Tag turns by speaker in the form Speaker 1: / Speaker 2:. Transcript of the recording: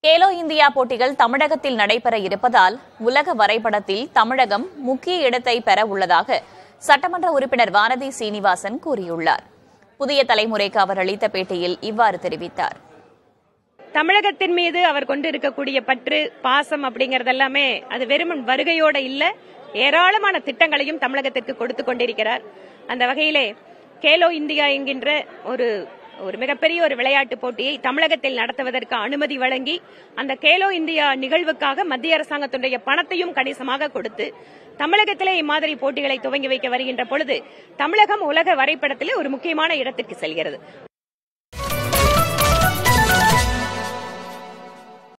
Speaker 1: Khelo India போட்டிகள் தமிழகத்தில் நடைபெற இருப்பதால் உலக வரைபடத்தில் தமிழகம் முக்கிய இடத்தை பெற உள்ளதாக சட்டமன்ற உறுப்பினர் வானதி சீனிவாசன் கூறியுள்ளார் புதிய தலைமுறைக்கு அவர் அளித்த பேட்டியில் இவ்வாறு தெரிவித்தார்
Speaker 2: தமிழகத்தின் மீது அவர் கொண்டு இருக்கக்கூடிய பற்று பாசம் அப்படிங்கறது எல்லாமே அது வெறும் வருகையோட இல்ல ஏராளமான திட்டங்களையும் தமிழகத்திற்கு கொடுத்து கொண்டிருக்கிறார் அந்த வகையிலே கேலோ இந்தியா என்கின்ற ஒரு ஒரு மிகப்பெரிய ஒரு விளையாட்டு போட்டியை தமிழகத்தில் நடத்துவதற்கு அனுமதி வழங்கி அந்த கேலோ இந்தியா நிகழ்வுக்காக மத்திய அரசாங்கத்துடைய பணத்தையும் கணிசமாக கொடுத்து தமிழகத்திலே இம்மாதிரி போட்டிகளை துவங்கி வைக்க வருகின்ற பொழுது தமிழகம் உலக வரைபடத்திலே ஒரு முக்கியமான இடத்திற்கு செல்கிறது